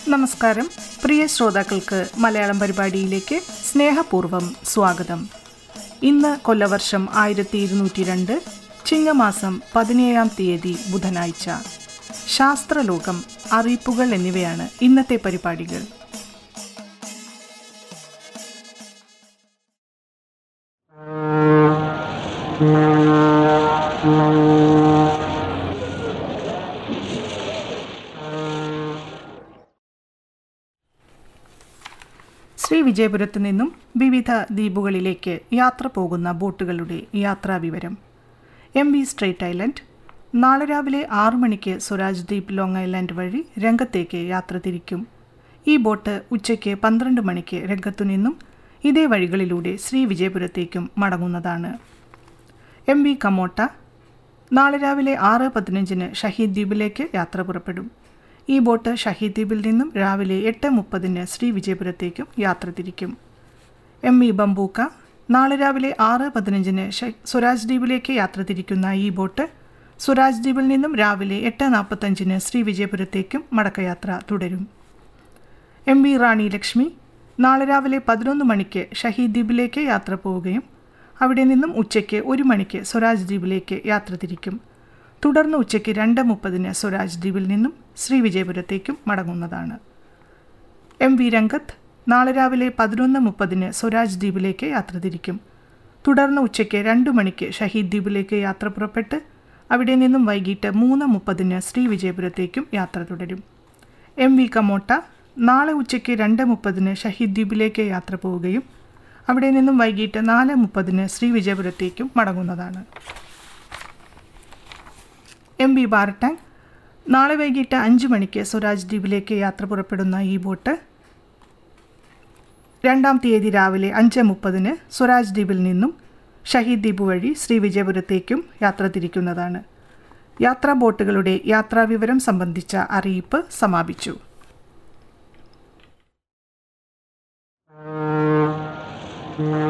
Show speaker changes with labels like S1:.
S1: നമസ്കാരം പ്രിയ ശ്രോതാക്കൾക്ക് മലയാളം പരിപാടിയിലേക്ക് സ്നേഹപൂർവ്വം സ്വാഗതം ഇന്ന് കൊല്ലവർഷം ആയിരത്തി ഇരുന്നൂറ്റി രണ്ട് ചിങ്ങമാസം പതിനേഴാം തീയതി ബുധനാഴ്ച ശാസ്ത്രലോകം അറിയിപ്പുകൾ എന്നിവയാണ് ഇന്നത്തെ പരിപാടികൾ ശ്രീ വിജയപുരത്ത് നിന്നും വിവിധ ദ്വീപുകളിലേക്ക് യാത്ര പോകുന്ന ബോട്ടുകളുടെ യാത്രാ വിവരം എം വി സ്ട്രേറ്റ് ഐലൻഡ് നാളെ രാവിലെ ആറു മണിക്ക് സ്വരാജ് ദ്വീപ് ലോങ് ഐലൻഡ് വഴി രംഗത്തേക്ക് യാത്ര തിരിക്കും ഈ ബോട്ട് ഉച്ചയ്ക്ക് പന്ത്രണ്ട് മണിക്ക് രംഗത്തു നിന്നും ഇതേ വഴികളിലൂടെ ശ്രീ വിജയപുരത്തേക്കും മടങ്ങുന്നതാണ് എം വി കമോട്ട നാളെ രാവിലെ ആറ് പതിനഞ്ചിന് ഷഹീദ് ദ്വീപിലേക്ക് യാത്ര പുറപ്പെടും ഈ ബോട്ട് ഷഹീദ് ദ്വീപിൽ നിന്നും രാവിലെ എട്ട് മുപ്പതിന് ശ്രീ വിജയപുരത്തേക്കും യാത്ര തിരിക്കും എം ഇ ബംബൂക്ക നാളെ രാവിലെ ആറ് പതിനഞ്ചിന് സ്വരാജ് ദ്വീപിലേക്ക് യാത്ര തിരിക്കുന്ന ഈ ബോട്ട് സ്വരാജ് ദ്വീപിൽ നിന്നും രാവിലെ എട്ട് നാൽപ്പത്തഞ്ചിന് ശ്രീ വിജയപുരത്തേക്കും മടക്കയാത്ര തുടരും എം വി റാണി ലക്ഷ്മി നാളെ രാവിലെ പതിനൊന്ന് മണിക്ക് ഷഹീദ് ദ്വീപിലേക്ക് യാത്ര പോവുകയും അവിടെ നിന്നും ഉച്ചയ്ക്ക് ഒരു മണിക്ക് സ്വരാജ് ദ്വീപിലേക്ക് യാത്ര തിരിക്കും തുടർന്ന് ഉച്ചയ്ക്ക് രണ്ട് മുപ്പതിന് സ്വരാജ് ദ്വീപിൽ നിന്നും ശ്രീ വിജയപുരത്തേക്കും മടങ്ങുന്നതാണ് എം വി രംഗത്ത് നാളെ രാവിലെ പതിനൊന്ന് മുപ്പതിന് സ്വരാജ് ദ്വീപിലേക്ക് യാത്ര തിരിക്കും തുടർന്ന് ഉച്ചയ്ക്ക് രണ്ട് മണിക്ക് ഷഹീദ് ദ്വീപിലേക്ക് യാത്ര പുറപ്പെട്ട് അവിടെ നിന്നും വൈകിട്ട് മൂന്ന് മുപ്പതിന് ശ്രീ വിജയപുരത്തേക്കും യാത്ര തുടരും എം വി കമോട്ട നാളെ ഉച്ചയ്ക്ക് രണ്ട് മുപ്പതിന് ഷഹീദ് ദ്വീപിലേക്ക് യാത്ര പോവുകയും അവിടെ നിന്നും വൈകിട്ട് നാല് മുപ്പതിന് ശ്രീ വിജയപുരത്തേക്കും മടങ്ങുന്നതാണ് എം ബി ബാരട്ടാങ് നാളെ വൈകിട്ട് അഞ്ച് മണിക്ക് സ്വരാജ് ദ്വീപിലേക്ക് യാത്ര പുറപ്പെടുന്ന ഈ ബോട്ട് രണ്ടാം തീയതി രാവിലെ അഞ്ച് മുപ്പതിന് സ്വരാജ് ദ്വീപിൽ നിന്നും ഷഹീദ് ദ്വീപ് വഴി ശ്രീ വിജയപുരത്തേക്കും യാത്ര തിരിക്കുന്നതാണ് യാത്രാ ബോട്ടുകളുടെ യാത്രാവിവരം സംബന്ധിച്ച അറിയിപ്പ് സമാപിച്ചു
S2: Mm-hmm.